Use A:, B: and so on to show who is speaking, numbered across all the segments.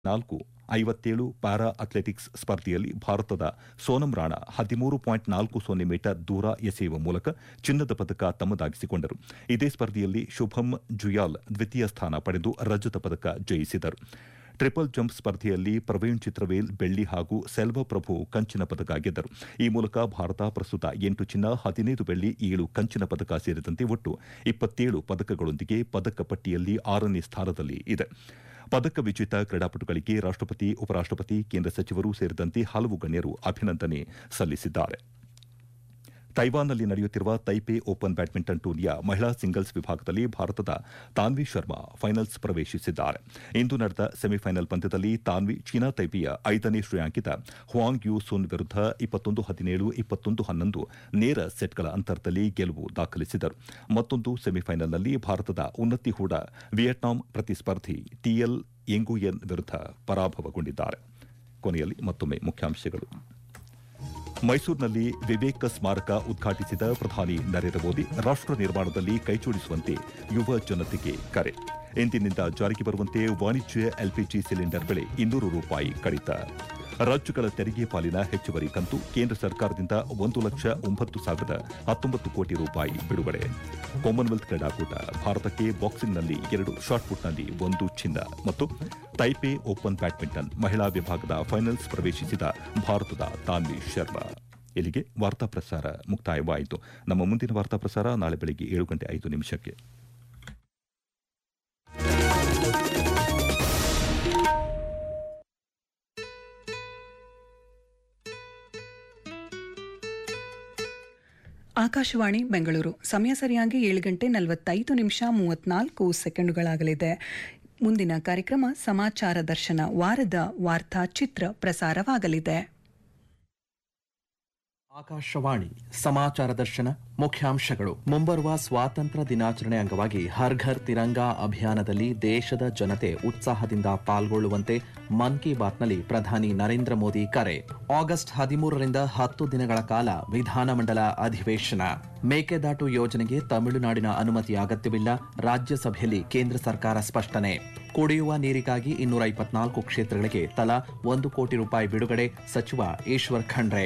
A: ನಾಲ್ಕು ಐವತ್ತೇಳು para athletics ಸ್ಪರ್ಧೆಯಲ್ಲಿ ಭಾರತದ ಸೋನಂ ರಾಣಾ ಹದಿಮೂರು ಪಾಯಿಂಟ್ ನಾಲ್ಕು ಸೊನ್ನೆ ಮೀಟರ್ ದೂರ ಎಸೆಯುವ ಮೂಲಕ ಚಿನ್ನದ ಪದಕ ತಮ್ಮದಾಗಿಸಿಕೊಂಡರು ಇದೇ ಸ್ಪರ್ಧೆಯಲ್ಲಿ ಶುಭಂ ಜುಯಾಲ್ ದ್ವಿತೀಯ ಸ್ಥಾನ ಪಡೆದು ರಜತ ಪದಕ ಜಯಿಸಿದರು ಟ್ರಿಪಲ್ ಜಂಪ್ ಸ್ಪರ್ಧೆಯಲ್ಲಿ ಪ್ರವೀಣ್ ಚಿತ್ರವೇಲ್ ಬೆಳ್ಳಿ ಹಾಗೂ ಸೆಲ್ವ ಪ್ರಭು ಕಂಚಿನ ಪದಕ ಗೆದ್ದರು ಈ ಮೂಲಕ ಭಾರತ ಪ್ರಸ್ತುತ ಎಂಟು ಚಿನ್ನ ಹದಿನೈದು ಬೆಳ್ಳಿ ಏಳು ಕಂಚಿನ ಪದಕ ಸೇರಿದಂತೆ ಒಟ್ಟು ಇಪ್ಪತ್ತೇಳು ಪದಕಗಳೊಂದಿಗೆ ಪದಕ ಪಟ್ಟಿಯಲ್ಲಿ ಆರನೇ ಸ್ಥಾನದಲ್ಲಿ ಇದೆ ಪದಕ ವಿಜೇತ ಕ್ರೀಡಾಪಟುಗಳಿಗೆ ರಾಷ್ಟಪತಿ ಉಪರಾಷ್ಟಪತಿ ಕೇಂದ್ರ ಸಚಿವರು ಸೇರಿದಂತೆ ಹಲವು ಗಣ್ಯರು ಅಭಿನಂದನೆ ಸಲ್ಲಿಸಿದ್ದಾರೆ ತೈವಾನ್ನಲ್ಲಿ ನಡೆಯುತ್ತಿರುವ ತೈಪೆ ಓಪನ್ ಬ್ಯಾಡ್ಮಿಂಟನ್ ಟೂರ್ನಿಯ ಮಹಿಳಾ ಸಿಂಗಲ್ಸ್ ವಿಭಾಗದಲ್ಲಿ ಭಾರತದ ತಾನ್ವಿ ಶರ್ಮಾ ಫೈನಲ್ಸ್ ಪ್ರವೇಶಿಸಿದ್ದಾರೆ ಇಂದು ನಡೆದ ಸೆಮಿಫೈನಲ್ ಪಂದ್ಯದಲ್ಲಿ ತಾನ್ವಿ ಚೀನಾ ತೈಪೆಯ ಐದನೇ ಶ್ರೇಯಾಂಕಿತ ಹುವಾಂಗ್ ಯು ಸುನ್ ವಿರುದ್ಧ ಇಪ್ಪತ್ತೊಂದು ಹದಿನೇಳು ಇಪ್ಪತ್ತೊಂದು ಹನ್ನೊಂದು ನೇರ ಸೆಟ್ಗಳ ಅಂತರದಲ್ಲಿ ಗೆಲುವು ದಾಖಲಿಸಿದರು ಮತ್ತೊಂದು ಸೆಮಿಫೈನಲ್ನಲ್ಲಿ ಭಾರತದ ಉನ್ನತಿ ಹೂಡ ವಿಯೆಟ್ನಾಂ ಪ್ರತಿಸ್ಪರ್ಧಿ ಟಿಎಲ್ ಎಂಗುಯೆನ್ ವಿರುದ್ಧ ಪರಾಭವಗೊಂಡಿದ್ದಾರೆ ಕೊನೆಯಲ್ಲಿ ಮತ್ತೊಮ್ಮೆ ಮುಖ್ಯಾಂಶಗಳು ಮೈಸೂರಿನಲ್ಲಿ ವಿವೇಕ ಸ್ಮಾರಕ ಉದ್ಘಾಟಿಸಿದ ಪ್ರಧಾನಿ ನರೇಂದ್ರ ಮೋದಿ ರಾಷ್ಟ ನಿರ್ಮಾಣದಲ್ಲಿ ಕೈಜೋಡಿಸುವಂತೆ ಯುವ ಜನತೆಗೆ ಕರೆ ಇಂದಿನಿಂದ ಜಾರಿಗೆ ಬರುವಂತೆ ವಾಣಿಜ್ಯ ಎಲ್ಪಿಜಿ ಸಿಲಿಂಡರ್ ಬೆಲೆ ಇನ್ನೂರು ರೂಪಾಯಿ ಕಡಿತ ರಾಜ್ಯಗಳ ತೆರಿಗೆ ಪಾಲಿನ ಹೆಚ್ಚುವರಿ ಕಂತು ಕೇಂದ್ರ ಸರ್ಕಾರದಿಂದ ಒಂದು ಲಕ್ಷ ಒಂಬತ್ತು ಸಾವಿರದ ಹತ್ತೊಂಬತ್ತು ಕೋಟಿ ರೂಪಾಯಿ ಬಿಡುಗಡೆ ಕಾಮನ್ವೆಲ್ತ್ ಕ್ರೀಡಾಕೂಟ ಭಾರತಕ್ಕೆ ಬಾಕ್ಸಿಂಗ್ನಲ್ಲಿ ಎರಡು ಶಾಟ್ಪುಟ್ನಲ್ಲಿ ಒಂದು ಚಿನ್ನ ಮತ್ತು ತೈಪೆ ಓಪನ್ ಬ್ಯಾಡ್ಮಿಂಟನ್ ಮಹಿಳಾ ವಿಭಾಗದ ಫೈನಲ್ಸ್ ಪ್ರವೇಶಿಸಿದ ಭಾರತದ ತಾನ್ವಿ ಶರ್ಮಾ ಇಲ್ಲಿಗೆ ವಾರ್ತಾ ಪ್ರಸಾರ ಮುಕ್ತಾಯವಾಯಿತು ನಮ್ಮ ಮುಂದಿನ ವಾರ್ತಾ ಪ್ರಸಾರ ನಾಳೆ ಬೆಳಗ್ಗೆ ಏಳು ಗಂಟೆ ಐದು ನಿಮಿಷಕ್ಕೆ
B: ಆಕಾಶವಾಣಿ ಬೆಂಗಳೂರು ಸಮಯ ಸರಿಯಾಗಿ ಏಳು ಗಂಟೆ ನಲವತ್ತೈದು ನಿಮಿಷ ಮೂವತ್ನಾಲ್ಕು ಸೆಕೆಂಡುಗಳಾಗಲಿದೆ ಮುಂದಿನ ಕಾರ್ಯಕ್ರಮ ಸಮಾಚಾರ ದರ್ಶನ ವಾರದ ವಾರ್ತಾ ಚಿತ್ರ ಪ್ರಸಾರವಾಗಲಿದೆ
C: ಆಕಾಶವಾಣಿ ಸಮಾಚಾರ ದರ್ಶನ ಮುಖ್ಯಾಂಶಗಳು ಮುಂಬರುವ ಸ್ವಾತಂತ್ರ್ಯ ದಿನಾಚರಣೆ ಅಂಗವಾಗಿ ಹರ್ ಘರ್ ತಿರಂಗಾ ಅಭಿಯಾನದಲ್ಲಿ ದೇಶದ ಜನತೆ ಉತ್ಸಾಹದಿಂದ ಪಾಲ್ಗೊಳ್ಳುವಂತೆ ಮನ್ ಕಿ ಬಾತ್ನಲ್ಲಿ ಪ್ರಧಾನಿ ನರೇಂದ್ರ ಮೋದಿ ಕರೆ ಆಗಸ್ಟ್ ಹದಿಮೂರರಿಂದ ಹತ್ತು ದಿನಗಳ ಕಾಲ ವಿಧಾನಮಂಡಲ ಅಧಿವೇಶನ ಮೇಕೆದಾಟು ಯೋಜನೆಗೆ ತಮಿಳುನಾಡಿನ ಅನುಮತಿ ಅಗತ್ಯವಿಲ್ಲ ರಾಜ್ಯಸಭೆಯಲ್ಲಿ ಕೇಂದ್ರ ಸರ್ಕಾರ ಸ್ಪಷ್ಟನೆ ಕುಡಿಯುವ ನೀರಿಗಾಗಿ ಇನ್ನೂರ ಇಪ್ಪತ್ನಾಲ್ಕು ಕ್ಷೇತ್ರಗಳಿಗೆ ತಲಾ ಒಂದು ಕೋಟಿ ರೂಪಾಯಿ ಬಿಡುಗಡೆ ಸಚಿವ ಈಶ್ವರ್ ಖಂಡ್ರೆ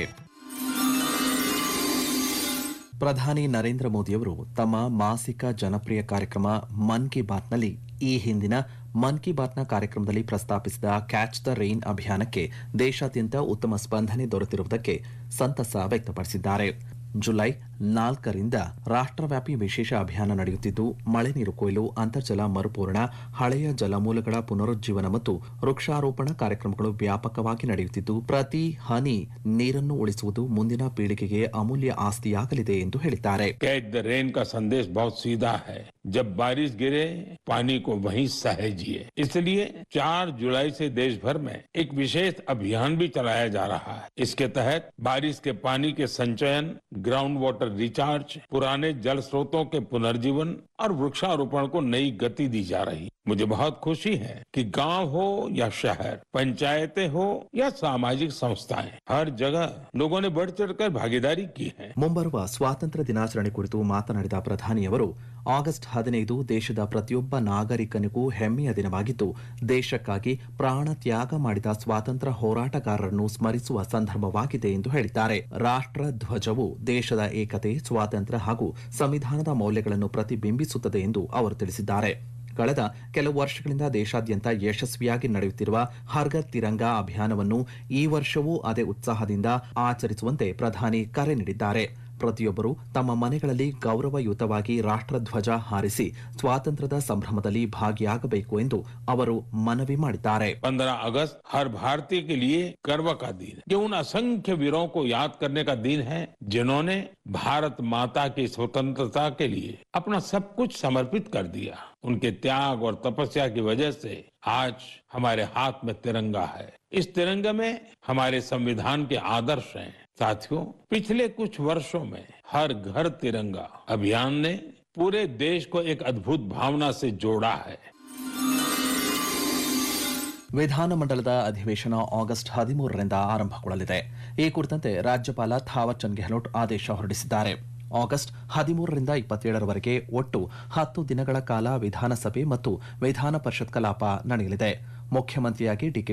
C: ಪ್ರಧಾನಿ ನರೇಂದ್ರ ಮೋದಿಯವರು ತಮ್ಮ ಮಾಸಿಕ ಜನಪ್ರಿಯ ಕಾರ್ಯಕ್ರಮ ಮನ್ ಕಿ ಬಾತ್ನಲ್ಲಿ ಈ ಹಿಂದಿನ ಮನ್ ಕಿ ಬಾತ್ನ ಕಾರ್ಯಕ್ರಮದಲ್ಲಿ ಪ್ರಸ್ತಾಪಿಸಿದ ಕ್ಯಾಚ್ ದ ರೈನ್ ಅಭಿಯಾನಕ್ಕೆ ದೇಶಾದ್ಯಂತ ಉತ್ತಮ ಸ್ಪಂದನೆ ದೊರೆತಿರುವುದಕ್ಕೆ ಸಂತಸ ವ್ಯಕ್ತಪಡಿಸಿದ್ದಾರೆ ಜುಲೈ ನಾಲ್ಕರಿಂದ ರಾಷ್ಟ್ರವ್ಯಾಪಿ ವಿಶೇಷ ಅಭಿಯಾನ ನಡೆಯುತ್ತಿದ್ದು ಮಳೆ ನೀರು ಕೊಯ್ಲು ಅಂತರ್ಜಲ ಮರುಪೂರಣ ಹಳೆಯ ಜಲಮೂಲಗಳ ಪುನರುಜ್ಜೀವನ ಮತ್ತು ವೃಕ್ಷಾರೋಪಣ ಕಾರ್ಯಕ್ರಮಗಳು ವ್ಯಾಪಕವಾಗಿ ನಡೆಯುತ್ತಿದ್ದು ಪ್ರತಿ ಹನಿ ನೀರನ್ನು ಉಳಿಸುವುದು ಮುಂದಿನ ಪೀಳಿಗೆಗೆ ಅಮೂಲ್ಯ ಆಸ್ತಿಯಾಗಲಿದೆ ಎಂದು ಹೇಳಿದ್ದಾರೆ
D: कैच द रेन का संदेश बहुत सीधा है जब बारिश गिरे पानी को वहीं सहेजिए इसलिए 4 जुलाई से देश भर में एक विशेष अभियान भी चलाया जा रहा है इसके तहत बारिश के पानी के संचयन ग्राउंड वाटर रिचार्ज पुराने जल स्रोतों के पुनर्जीवन और वृक्षारोपण को नई गति दी जा रही मुझे बहुत खुशी है कि गांव हो या शहर पंचायतें हो या सामाजिक संस्थाएं हर जगह लोगों ने बढ़ चढ़कर भागीदारी की है
C: ಮುಂಬರುವ ಸ್ವಾತಂತ್ರ್ಯ ದಿನಾಚರಣೆ ಕುರಿತು ಮಾತನಾಡಿದ ಪ್ರಧಾನಿಯವರು ಆಗಸ್ಟ್ ಹದಿನೈದು ದೇಶದ ಪ್ರತಿಯೊಬ್ಬ ನಾಗರಿಕನಿಗೂ ಹೆಮ್ಮೆಯ ದಿನವಾಗಿದ್ದು ದೇಶಕ್ಕಾಗಿ ಪ್ರಾಣ ತ್ಯಾಗ ಮಾಡಿದ ಸ್ವಾತಂತ್ರ್ಯ ಹೋರಾಟಗಾರರನ್ನು ಸ್ಮರಿಸುವ ಸಂದರ್ಭವಾಗಿದೆ ಎಂದು ಹೇಳಿದ್ದಾರೆ ರಾಷ್ಟ್ರ ಧ್ವಜವು ದೇಶದ ಏಕತೆ ಸ್ವಾತಂತ್ರ್ಯ ಹಾಗೂ ಸಂವಿಧಾನದ ಮೌಲ್ಯಗಳನ್ನು ಪ್ರತಿಬಿಂಬಿಸುತ್ತದೆ ಎಂದು ಅವರು ತಿಳಿಸಿದ್ದಾರೆ ಕಳೆದ ಕೆಲವು ವರ್ಷಗಳಿಂದ ದೇಶಾದ್ಯಂತ ಯಶಸ್ವಿಯಾಗಿ ನಡೆಯುತ್ತಿರುವ ಹರ್ಗರ್ ತಿರಂಗಾ ಅಭಿಯಾನವನ್ನು ಈ ವರ್ಷವೂ ಅದೇ ಉತ್ಸಾಹದಿಂದ ಆಚರಿಸುವಂತೆ ಪ್ರಧಾನಿ ಕರೆ ನೀಡಿದ್ದಾರೆ ಪ್ರತಿಯೊಬ್ಬರು ತಮ್ಮ ಮನೆಗಳಲ್ಲಿ ಗೌರವಯುತವಾಗಿ ರಾಷ್ಟ್ರಧ್ವಜ ಹಾರಿಸಿ ಸ್ವಾತಂತ್ರ್ಯದ ಸಂಭ್ರಮದಲ್ಲಿ ಭಾಗಿಯಾಗಬೇಕು ಎಂದು ಅವರು ಮನವಿ ಮಾಡಿದ್ದಾರೆ
D: 15 अगस्त हर भारतीय के लिए गर्व का दिन है ये उन असंख्य वीरों को याद करने का दिन है जिन्होंने भारत माता की स्वतंत्रता के लिए अपना सब कुछ समर्पित कर दिया उनके त्याग और तपस्या की वजह से आज हमारे हाथ में तिरंगा है इस तिरंगे में हमारे संविधान के आदर्श हैं साथियों पिछले कुछ वर्षों में हर घर तिरंगा अभियान ने पूरे देश को एक अद्भुत भावना से जोड़ा है
C: ವಿಧಾನಮಂಡಲದ ಅಧಿವೇಶನ ಆಗಸ್ಟ್ ಹದಿಮೂರರಿಂದ ಆರಂಭಗೊಳ್ಳಲಿದೆ ಈ ಕುರಿತಂತೆ ರಾಜ್ಯಪಾಲ ಥಾವರ್ ಚಂದ್ ಗೆಹ್ಲೋಟ್ ಆದೇಶ ಹೊರಡಿಸಿದ್ದಾರೆ ಆಗಸ್ಟ್ ಹದಿಮೂರರಿಂದ ಇಪ್ಪತ್ತೇಳರವರೆಗೆ ಒಟ್ಟು ಹತ್ತು ದಿನಗಳ ಕಾಲ ವಿಧಾನಸಭೆ ಮತ್ತು ವಿಧಾನ ಪರಿಷತ್ ಕಲಾಪ ನಡೆಯಲಿದೆ ಮುಖ್ಯಮಂತ್ರಿಯಾಗಿ ಡಿಕೆ